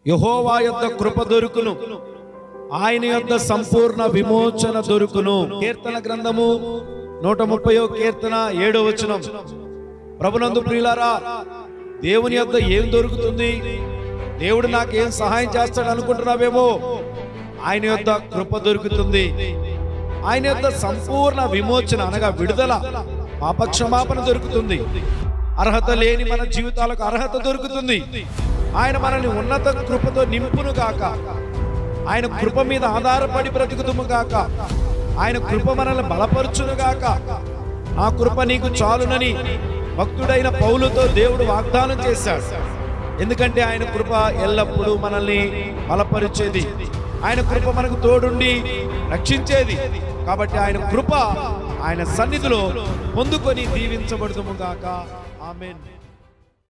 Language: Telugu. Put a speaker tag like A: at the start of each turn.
A: యహోవా యొద్ద కృప దొరుకును ఆయన యొద్ద సంపూర్ణ విమోచన దొరుకును కీర్తన గ్రంథము నూట ముప్పయో కీర్తన ఏడో వచనం ప్రభునందు ప్రియులారా దేవుని యొద్ద ఏం దొరుకుతుంది దేవుడు నాకేం సహాయం చేస్తాడు అనుకుంటున్నావేమో ఆయన యొద్ద కృప దొరుకుతుంది ఆయన యొక్క సంపూర్ణ విమోచన అనగా విడుదల పాపక్షమాపణ దొరుకుతుంది అర్హత లేని మన జీవితాలకు అర్హత దొరుకుతుంది ఆయన మనల్ని ఉన్నత కృపతో నింపును గాక ఆయన కృప మీద ఆధారపడి బ్రతుకుతుము గాక ఆయన కృప మనల్ని బలపరుచును గాక ఆ కృప నీకు చాలునని భక్తుడైన పౌలుతో దేవుడు వాగ్దానం చేశాడు ఎందుకంటే ఆయన కృప ఎల్లప్పుడూ మనల్ని బలపరిచేది ఆయన కృప మనకు తోడుండి రక్షించేది కాబట్టి ఆయన కృప ఆయన సన్నిధిలో పొందుకొని దీవించబడుదుము గాక ఆమెన్